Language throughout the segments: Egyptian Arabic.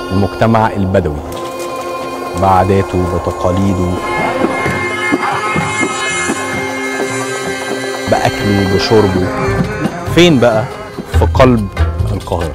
المجتمع البدوي بعاداته بتقاليده بأكله بشربه فين بقى في قلب القاهرة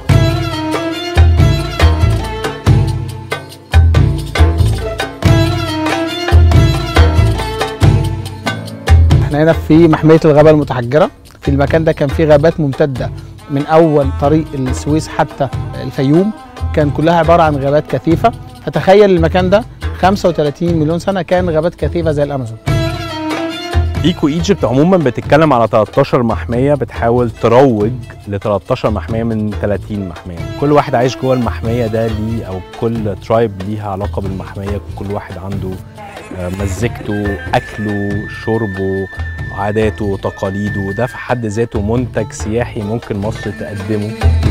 احنا هنا في محمية الغابة المتحجرة في المكان ده كان فيه غابات ممتدة من أول طريق السويس حتى الفيوم كان كلها عبارة عن غابات كثيفة فتخيل المكان ده 35 مليون سنة كان غابات كثيفة زي الأمازون ايكو ايجيبت عموما بتتكلم على 13 محميه بتحاول تروج ل 13 محميه من 30 محميه كل واحد عايش جوه المحميه ده ليه او كل ترايب ليها علاقه بالمحميه كل واحد عنده آه، مزيكته اكله شربه عاداته تقاليده ده في حد ذاته منتج سياحي ممكن مصر تقدمه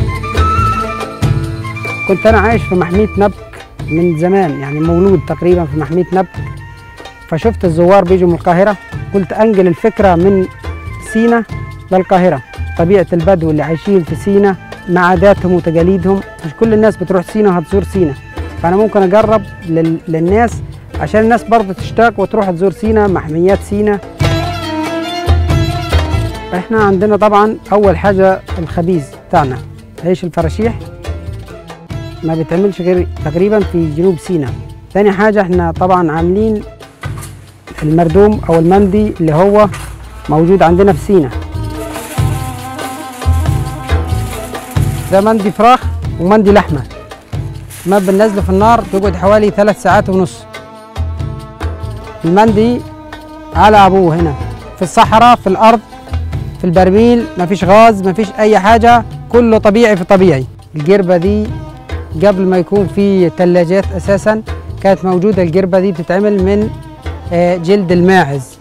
كنت انا عايش في محميه نبك من زمان يعني مولود تقريبا في محميه نبك فشفت الزوار بيجوا من القاهره قلت انقل الفكره من سينا للقاهره طبيعه البدو اللي عايشين في سينا مع عاداتهم وتقاليدهم مش كل الناس بتروح سينا وهتزور سينا فانا ممكن اقرب لل... للناس عشان الناس برضه تشتاق وتروح تزور سينا محميات سينا احنا عندنا طبعا اول حاجه الخبيز بتاعنا عيش الفراشيح ما بيتعملش غير تقريبا في جنوب سيناء تاني حاجة احنا طبعا عاملين المردوم او المندي اللي هو موجود عندنا في سيناء ده مندي فراخ ومندي لحمة ما بننزله في النار بيقعد حوالي ثلاث ساعات ونص المندي على ابوه هنا في الصحراء في الارض في البرميل مفيش غاز مفيش اي حاجة كله طبيعي في طبيعي الجربة دي قبل ما يكون في ثلاجات اساسا كانت موجوده الجربه دي بتتعمل من آه، جلد الماعز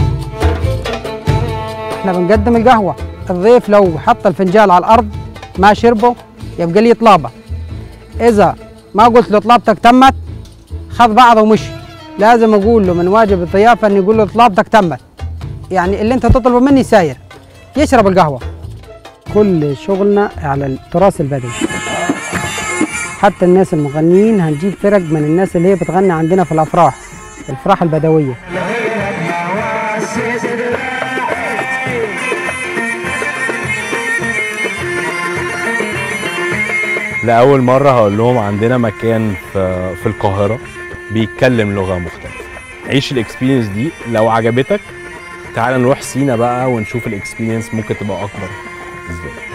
احنا بنقدم القهوه الضيف لو حط الفنجان على الارض ما شربه يبقى لي طلابه اذا ما قلت له طلابتك تمت خذ بعضه ومشي لازم اقول له من واجب الضيافه اني اقول له طلابتك تمت يعني اللي انت تطلبه مني ساير يشرب القهوه كل شغلنا على التراث البدوي حتى الناس المغنيين هنجيب فرق من الناس اللي هي بتغني عندنا في الافراح الافراح البدويه لأول مرة هقول لهم عندنا مكان في, في القاهرة بيتكلم لغة مختلفة عيش الاكسبيرينس دي لو عجبتك تعال نروح سينا بقى ونشوف الاكسبيرينس ممكن تبقى أكبر ازاي